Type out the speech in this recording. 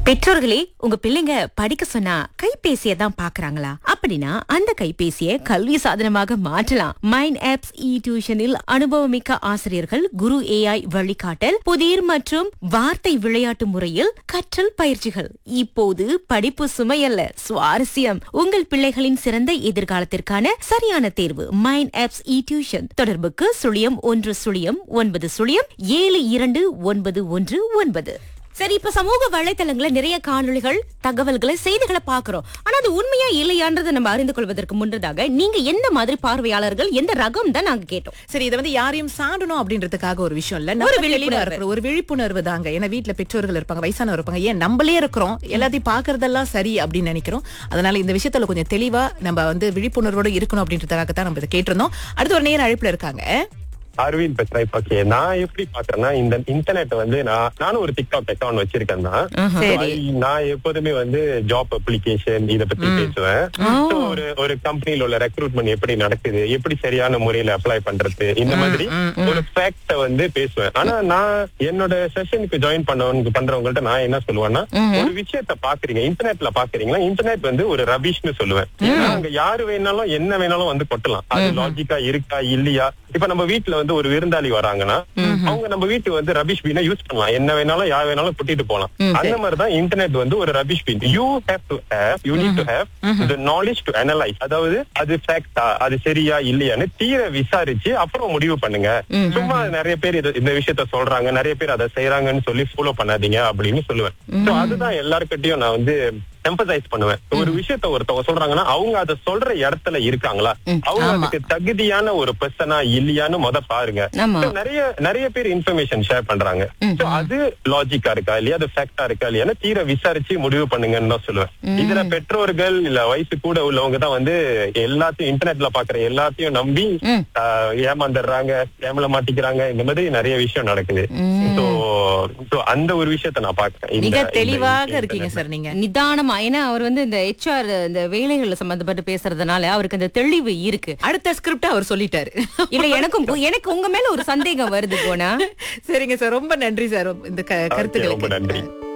பெற்றோர்களே உங்க பிள்ளைங்க படிக்க சொன்னா கைபேசியை தான் பாக்குறாங்களா அப்படின்னா அந்த கைபேசியை கல்வி சாதனமாக மாற்றலாம் மைண்ட் ஆப்ஸ் இ டியூஷனில் அனுபவமிக்க ஆசிரியர்கள் குரு ஏஐ வழிகாட்டல் புதிர் மற்றும் வார்த்தை விளையாட்டு முறையில் கற்றல் பயிற்சிகள் இப்போது படிப்பு சுமையல்ல சுவாரஸ்யம் உங்கள் பிள்ளைகளின் சிறந்த எதிர்காலத்திற்கான சரியான தேர்வு மைண்ட் ஆப்ஸ் இ டியூஷன் தொடர்புக்கு சுழியம் ஒன்று சுழியம் ஒன்பது சுழியம் ஏழு இரண்டு ஒன்பது ஒன்று ஒன்பது சரி இப்ப சமூக வலைத்தளங்கள்ல நிறைய காணொளிகள் தகவல்களை செய்திகளை பாக்குறோம் ஆனா அது உண்மையா இல்லையான்றதை நம்ம அறிந்து கொள்வதற்கு முன்னதாக நீங்க எந்த மாதிரி பார்வையாளர்கள் எந்த ரகம் தான் நாங்க கேட்டோம் சரி இதை வந்து யாரையும் சாடணும் அப்படின்றதுக்காக ஒரு விஷயம் இல்ல ஒரு நம்ம தெளிவா விழிப்புணர்வு. இருக்கிற ஒரு விழிப்புணர்வு தாங்க ஏன்னா வீட்ல பெற்றோர்கள் இருப்பாங்க வயசானவர் இருப்பாங்க ஏன் நம்மளே இருக்கிறோம் எல்லாத்தையும் பாக்குறதெல்லாம் சரி அப்படின்னு நினைக்கிறோம் அதனால இந்த விஷயத்துல கொஞ்சம் தெளிவா நம்ம வந்து விழிப்புணர்வோட இருக்கணும் அப்படின்றதுக்காக தான் நம்ம இதை கேட்டிருந்தோம் அடுத்து ஒரு நேரம் அழைப்புல இருக்காங்க அரவிந்த் பேசுறேன் இப்ப okay, நான் எப்படி பாக்குறேன்னா இந்த இன்டர்நெட் வந்து நான் நானும் ஒரு டிக்டாக் அக்கௌண்ட் வச்சிருக்கேன் தான் சரி அது நான் எப்போதுமே வந்து ஜாப் அப்ளிகேஷன் இத பத்தி பேசுவேன் So, ஒரு ஒரு கம்பெனில உள்ள ரெக்ரூட்மெண்ட் எப்படி நடக்குது எப்படி சரியான முறையில அப்ளை பண்றது இந்த மாதிரி ஒரு ஃபேக்ட வந்து பேசுவேன் ஆனா நான் என்னோட செஷனுக்கு ஜாயின் பண்ணவங்க பண்றவங்கள்ட்ட நான் என்ன சொல்லுவேன்னா ஒரு விஷயத்த பாக்குறீங்க இன்டர்நெட்ல பாக்குறீங்களா இன்டர்நெட் வந்து ஒரு ரபிஷ்னு சொல்லுவேன் ஏன்னா அங்க யாரு வேணாலும் என்ன வேணாலும் வந்து கொட்டலாம் அது லாஜிக்கா இருக்கா இல்லையா இப்ப நம்ம வீட்ல வந்து ஒரு விருந்தாளி வராங்கன்னா அவங்க நம்ம வீட்டு வந்து ரபிஷ் பீனை யூஸ் பண்ணலாம் என்ன வேணாலும் யார் வேணாலும் கூட்டிட்டு போலாம் அந்த மாதிரிதான் இன்டர்நெட் வந்து ஒரு rubbish been you have to have you need to have the knowledge to analyse அதாவது அது ஃபேக்டா அது சரியா இல்லையான்னு தீர விசாரிச்சு அப்புறம் முடிவு பண்ணுங்க சும்மா நிறைய பேர் இது- இந்த விஷயத்த சொல்றாங்க நிறைய பேர் அதை செய்யறாங்கன்னு சொல்லி ஃபாலோ பண்ணாதீங்க அப்படின்னு சொல்லுவேன் So அதுதான் எல்லார்கிட்டயும் நான் வந்து எம்பசைஸ் பண்ணுவேன் ஒரு விஷயத்த ஒருத்தவங்க சொல்றாங்கன்னா அவங்க அதை சொல்ற இடத்துல இருக்காங்களா அவங்க அதுக்கு தகுதியான ஒரு பர்சனா இல்லையான்னு முத பாருங்க ஆமா. So, நிறைய நிறைய பேர் இன்ஃபர்மேஷன் ஷேர் பண்றாங்க So, அது லாஜிக்கா இருக்கா இல்லையா அது ஃபேக்டா இருக்கா இல்லையா தீர விசாரிச்சு முடிவு பண்ணுங்கன்னு தான் சொல்லுவேன் இதுல பெற்றோர்கள் இல்ல வயசு கூட உள்ளவங்க தான் வந்து எல்லாத்தையும் இன்டர்நெட்ல பாக்குற எல்லாத்தையும் நம்பி ஆஹ், ஏமாந்துடுறாங்க ஏமல மாட்டிக்கிறாங்க இந்த மாதிரி நிறைய விஷயம் நடக்குது சோ சோ அந்த ஒரு விஷயத்த நான் பாக்குறேன் இந்த- மிக இந்த தெளிவாக இந்த இருக்கீங்க internet. சார் நீங்க நிதானமா ஏன்னா அவர் வந்து இந்த ஹெச்ஆர் இந்த வேலைகள் சம்பந்தப்பட்டு பேசுறதுனால அவருக்கு அந்த தெளிவு இருக்கு அடுத்த ஸ்கிரிப்ட் அவர் சொல்லிட்டாரு இல்ல எனக்கும் பு- எனக்கு உங்க மேல ஒரு சந்தேகம் வருது போனா சரிங்க சார் ரொம்ப நன்றி சார் இந்த க- Okay, ரொம்ப கருத்துக்களுக்கு நன்றி